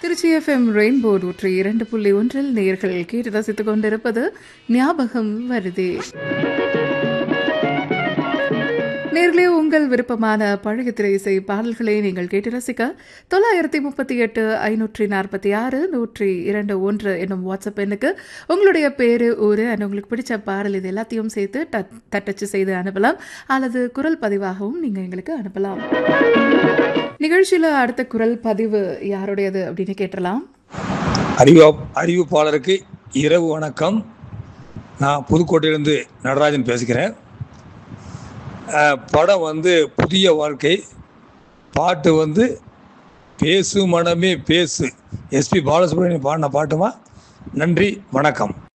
Trichy FM rainbow நூற்றி இரண்டு புள்ளி ஒன்றில் நேர்கள் கேட்டு ரசித்துக் கொண்டிருப்பது ஞாபகம் வருதே நேர்களே உங்கள் விருப்பமான பழைய திரை இசை பாடல்களை நீங்கள் கேட்டு ரசிக்க தொள்ளாயிரத்தி முப்பத்தி எட்டு ஐநூற்றி நாற்பத்தி ஆறு நூற்றி இரண்டு ஒன்று என்னும் வாட்ஸ்அப் எண்ணுக்கு உங்களுடைய பேரு ஊரு and உங்களுக்கு பிடிச்ச பாடல் இது எல்லாத்தையும் சேர்த்து டச்- தட்டச்சு செய்து அனுப்பலாம் அல்லது குரல் பதிவாகவும் நீங்கள் எங்களுக்கு அனுப்பலாம் நிகழ்ச்சியில் அடுத்த குரல் பதிவு யாருடையது அப்படின்னு கேட்டலாம் அறிவா அறிவிப்பாளருக்கு இரவு வணக்கம் நான் புதுக்கோட்டையிலேருந்து நடராஜன் பேசுகிறேன் அஹ், படம் வந்து புதிய வாழ்க்கை பாட்டு வந்து பேசு மனமே பேசு எஸ்பி பாலசுப்ரமணியம் பாடின பாட்டுமா நன்றி வணக்கம்